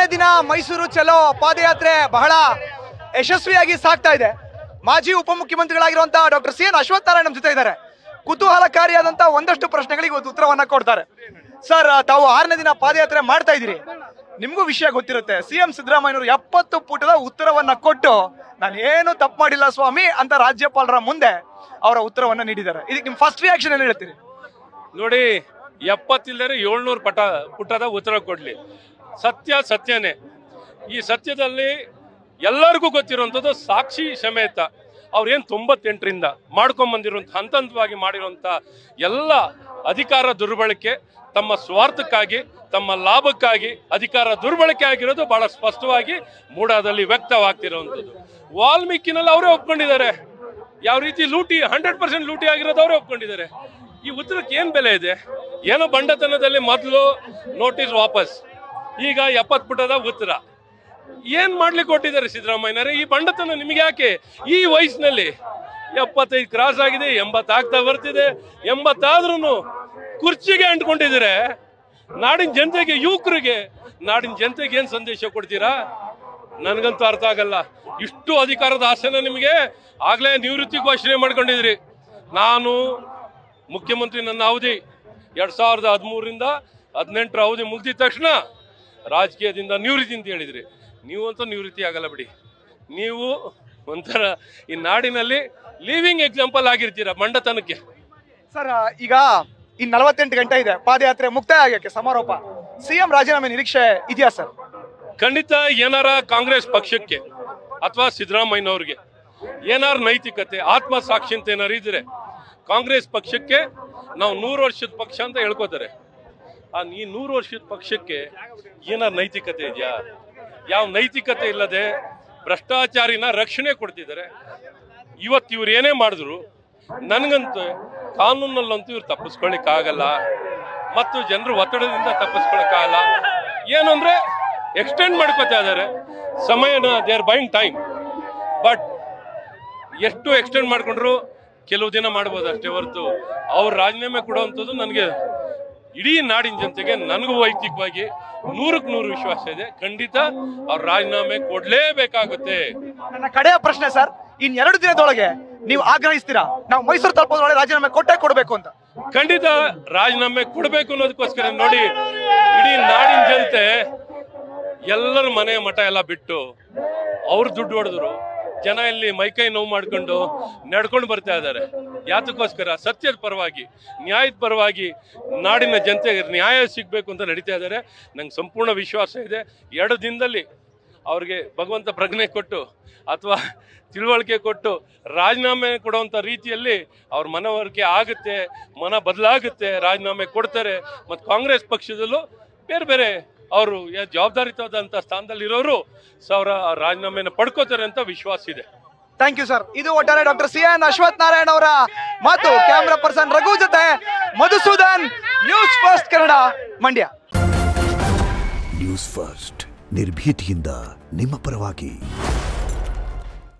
ದಿನ ಮೈಸೂರು ಚಲೋ ಪಾದಯಾತ್ರೆ ಬಹಳ ಯಶಸ್ವಿಯಾಗಿ ಸಾಗ್ತಾ ಇದೆ ಮಾಜಿ ಉಪಮುಖ್ಯಮಂತ್ರಿಗಳಾಗಿರುವಂತಹ doctor C N Ashwath Narayan ನಮ್ಮ ಜೊತೆ ಇದ್ದಾರೆ ಕುತೂಹಲಕಾರಿಯಾದಂತಹ ಒಂದಷ್ಟು ಪ್ರಶ್ನೆಗಳಿಗೆ ಇವತ್ತು ಉತ್ತರವನ್ನ ಕೊಡ್ತಾರೆ ಸರ್ ತಾವು ಆರನೇ ದಿನ ಪಾದಯಾತ್ರೆ ಮಾಡ್ತಾ ಇದ್ದೀರಿ ನಿಮಗೂ ವಿಷಯ ಗೊತ್ತಿರುತ್ತೆ ಸಿ ಎಂ ಸಿದ್ದರಾಮಯ್ಯನವರು ಎಪ್ಪತ್ತು ಪುಟದ ಉತ್ತರವನ್ನ ಕೊಟ್ಟು ನಾನು ಏನು ತಪ್ಪು ಮಾಡಿಲ್ಲ ಸ್ವಾಮಿ ಅಂತ ರಾಜ್ಯಪಾಲರ ಮುಂದೆ ಅವರ ಉತ್ತರವನ್ನ ನೀಡಿದ್ದಾರೆ ಇದಕ್ಕೆ ನಿಮ್ ಫಸ್ಟ್ ರಿಯಾಕ್ಷನ್ ಏನು ಹೇಳ್ತೀರಿ ನೋಡಿ ಎಪ್ಪತ್ತಿಲ್ಲದೆ ಏಳ್ನೂರು ಪಟ ಪುಟದ ಉತ್ತರ ಕೊಡ್ಲಿ ಸತ್ಯ ಸತ್ಯನೇ ಈ ಸತ್ಯದಲ್ಲಿ ಎಲ್ಲರಿಗೂ ಗೊತ್ತಿರುವಂಥದ್ದು ಸಾಕ್ಷಿ ಸಮೇತ ಅವ್ರೇನು ತೊಂಬತ್ತೆಂಟರಿಂದ ಮಾಡ್ಕೊಂಬಂದಿರುವಂಥ ಹಂತ ಹಂತವಾಗಿ ಮಾಡಿರುವಂಥ ಎಲ್ಲ ಅಧಿಕಾರ ದುರ್ಬಳಕೆ ತಮ್ಮ ಸ್ವಾರ್ಥಕ್ಕಾಗಿ ತಮ್ಮ ಲಾಭಕ್ಕಾಗಿ ಅಧಿಕಾರ ದುರ್ಬಳಕೆ ಆಗಿರೋದು ಬಹಳ ಸ್ಪಷ್ಟವಾಗಿ ಮೂಡಾದಲ್ಲಿ ವ್ಯಕ್ತವಾಗ್ತಿರುವಂಥದ್ದು ವಾಲ್ಮೀಕಿನಲ್ಲಿ ಅವರೇ ಒಪ್ಕೊಂಡಿದ್ದಾರೆ ಯಾವ ರೀತಿ ಲೂಟಿ ಹಂಡ್ರೆಡ್ ಪರ್ಸೆಂಟ್ ಲೂಟಿ ಆಗಿರೋದು ಅವರೇ ಒಪ್ಕೊಂಡಿದ್ದಾರೆ ಈ ಉತ್ತರಕ್ಕೆ ಏನು ಬೆಲೆ ಇದೆ ಏನೋ ಬಂಡತನದಲ್ಲಿ ಮೊದಲು ನೋಟಿಸ್ ವಾಪಸ್ ಈಗ ಎಪ್ಪತ್ತು ಪುಟದ ಉತ್ತರ ಏನ್ ಮಾಡ್ಲಿಕ್ಕೆ ಕೊಟ್ಟಿದ್ದಾರೆ ಸಿದ್ದರಾಮಯ್ಯನವರೇ ಈ ಬಂಡತನ ನಿಮಗೆ ಯಾಕೆ ಈ ವಯಸ್ಸಿನಲ್ಲಿ ಎಪ್ಪತ್ತೈದು ಕ್ರಾಸ್ ಆಗಿದೆ ಎಂಬತ್ತಾಗ್ತಾ ಬರ್ತಿದೆ ಎಂಬತ್ತಾದ್ರೂ ಕುರ್ಚಿಗೆ ಅಂಟ್ಕೊಂಡಿದ್ದೀರೆ ನಾಡಿನ ಜನತೆಗೆ ಯುವಕರಿಗೆ ನಾಡಿನ ಜನತೆಗೆ ಏನ್ ಸಂದೇಶ ಕೊಡ್ತೀರಾ ನನಗಂತೂ ಅರ್ಥ ಆಗಲ್ಲ ಇಷ್ಟು ಅಧಿಕಾರದ ಆಸೆನ ನಿಮಗೆ ಆಗ್ಲೇ ನಿವೃತ್ತಿ ಘೋಷಣೆ ಮಾಡ್ಕೊಂಡಿದ್ರಿ ನಾನು ಮುಖ್ಯಮಂತ್ರಿ ನನ್ನ ಅವಧಿ ಎರಡ್ ಸಾವಿರದ ಹದಿಮೂರರಿಂದ ಹದಿನೆಂಟರ ಅವಧಿ ಮುಗಿದ ತಕ್ಷಣ ರಾಜಕೀಯದಿಂದ ನಿವೃತ್ತಿ ಅಂತ ಹೇಳಿದ್ರಿ ನೀವು ಅಂತೂ ನಿವೃತ್ತಿ ಆಗಲ್ಲ ಬಿಡಿ ನೀವು ಒಂಥರ ಈ ನಾಡಿನಲ್ಲಿ ಲಿವಿಂಗ್ ಎಕ್ಸಾಂಪಲ್ ಆಗಿರ್ತೀರ ಮಂಡತನಕ್ಕೆ ಸರ್ ಈಗ ಇನ್ ನಲವತ್ತೆಂಟು ಗಂಟೆ ಇದೆ ಪಾದಯಾತ್ರೆ ಮುಕ್ತಾಯ ಆಗಕ್ಕೆ ಸಮಾರೋಪ ಸಿಎಂ ರಾಜೀನಾಮೆ ನಿರೀಕ್ಷೆ ಇದೆಯಾ ಸರ್ ಖಂಡಿತ ಏನಾರ ಕಾಂಗ್ರೆಸ್ ಪಕ್ಷಕ್ಕೆ ಅಥವಾ ಸಿದ್ದರಾಮಯ್ಯನವ್ರಿಗೆ ಏನಾರ ನೈತಿಕತೆ ಆತ್ಮಸಾಕ್ಷಿ ಅಂತ ಏನಾರು ಇದ್ರೆ ಕಾಂಗ್ರೆಸ್ ಪಕ್ಷಕ್ಕೆ ನಾವು ನೂರು ವರ್ಷದ ಪಕ್ಷ ಅಂತ ಹೇಳ್ಕೋತಾರೆ ಆ ಈ ನೂರು ವರ್ಷದ ಪಕ್ಷಕ್ಕೆ ಏನಾರ ನೈತಿಕತೆ ಇದೆಯಾ ಯಾವ ನೈತಿಕತೆ ಇಲ್ಲದೆ ಭ್ರಷ್ಟಾಚಾರಿನ ರಕ್ಷಣೆ ಕೊಡ್ತಿದ್ದಾರೆ ಇವತ್ತು ಇವ್ರು ಏನೇ ಮಾಡಿದ್ರು ನನಗಂತೂ ಕಾನೂನಲ್ಲಂತೂ ಇವ್ರು ತಪ್ಪಿಸ್ಕೊಳ್ಳಿಕ್ಕಾಗಲ್ಲ ಮತ್ತು ಜನರ ಒತ್ತಡದಿಂದ ತಪ್ಪಿಸ್ಕೊಳ್ಳೋಕ್ಕಾಗಲ್ಲ ಏನು ಅಂದ್ರೆ ಎಕ್ಸ್ಟೆಂಡ್ ಮಾಡ್ಕೋತಾ ಇದ್ದಾರೆ ಸಮಯನ they are buying time but ಎಷ್ಟು ಎಕ್ಸ್ಟೆಂಡ್ ಮಾಡ್ಕೊಂಡ್ರು ಕೆಲವು ದಿನ ಮಾಡ್ಬೋದು ಅಷ್ಟೇ ಹೊರತು ಅವ್ರ ರಾಜೀನಾಮೆ ಕೊಡುವಂಥದ್ದು ನನಗೆ ಇಡೀ ನಾಡಿನ ಜನತೆಗೆ ನನಗೂ ವೈಯಕ್ತಿಕವಾಗಿ ನೂರಕ್ಕೆ ನೂರು ವಿಶ್ವಾಸ ಇದೆ ಖಂಡಿತ ಅವ್ರ ರಾಜೀನಾಮೆ ಕೊಡ್ಲೇಬೇಕಾಗುತ್ತೆ ನನ್ನ ಕಡೆಯ ಪ್ರಶ್ನೆ ಸರ್ ಇನ್ ಎರಡು ದಿನದೊಳಗೆ ನೀವು ಆಗ್ರಹಿಸ್ತೀರಾ ನಾವು ಮೈಸೂರು ತಲುಪೋದ್ರೊಳಗೆ ರಾಜೀನಾಮೆ ಕೊಟ್ಟೆ ಕೊಡಬೇಕು ಅಂತ ಖಂಡಿತ ರಾಜೀನಾಮೆ ಕೊಡಬೇಕು ಅನ್ನೋದಕ್ಕೋಸ್ಕರ ನೋಡಿ ಇಡೀ ನಾಡಿನ ಜನತೆ ಎಲ್ಲರ ಮನೆ ಮಠ ಎಲ್ಲ ಬಿಟ್ಟು ಅವ್ರು ದುಡ್ಡು ಹೊಡೆದ್ರು ಜನ ಇಲ್ಲಿ ಮೈಕೈ ನೋವು ಮಾಡ್ಕೊಂಡು ನಡ್ಕೊಂಡು ಬರ್ತಾ ಇದ್ದಾರೆ ಯಾತಕ್ಕೋಸ್ಕರ ಸತ್ಯದ ಪರವಾಗಿ ನ್ಯಾಯದ ಪರವಾಗಿ ನಾಡಿನ ಜನತೆಗೆ ನ್ಯಾಯ ಸಿಗಬೇಕು ಅಂತ ನಡೀತಾ ಇದ್ದಾರೆ ನಂಗೆ ಸಂಪೂರ್ಣ ವಿಶ್ವಾಸ ಇದೆ ಎರಡು ದಿನದಲ್ಲಿ ಅವ್ರಿಗೆ ಭಗವಂತ ಪ್ರಜ್ಞೆ ಕೊಟ್ಟು ಅಥವಾ ತಿಳುವಳಿಕೆ ಕೊಟ್ಟು ರಾಜೀನಾಮೆ ಕೊಡುವಂಥ ರೀತಿಯಲ್ಲಿ ಅವ್ರ ಮನವರಿಕೆ ಆಗುತ್ತೆ ಮನ ಬದಲಾಗುತ್ತೆ ರಾಜೀನಾಮೆ ಕೊಡ್ತಾರೆ ಮತ್ತು ಕಾಂಗ್ರೆಸ್ ಪಕ್ಷದಲ್ಲೂ ಬೇರೆ ಬೇರೆ ಅವರು ಜವಾಬ್ದಾರಿತವಾದಂಥ ಸ್ಥಾನದಲ್ಲಿರೋರು ಸಾವಿರ ರಾಜೀನಾಮೆನ ಪಡ್ಕೋತಾರೆ ಅಂತ ವಿಶ್ವಾಸ ಇದೆ ಥ್ಯಾಂಕ್ ಯು ಸರ್ ಇದು ಒಟ್ಟಾರೆ doctor C N Ashwath Narayan ಅವರ ಮಾತು ಕ್ಯಾಮ್ರಾ ಪರ್ಸನ್ ರಘು ಜೊತೆ Madhusudan news first Kannada Mandya news first ನಿರ್ಭೀತಿಯಿಂದ ನಿಮ್ಮ ಪರವಾಗಿ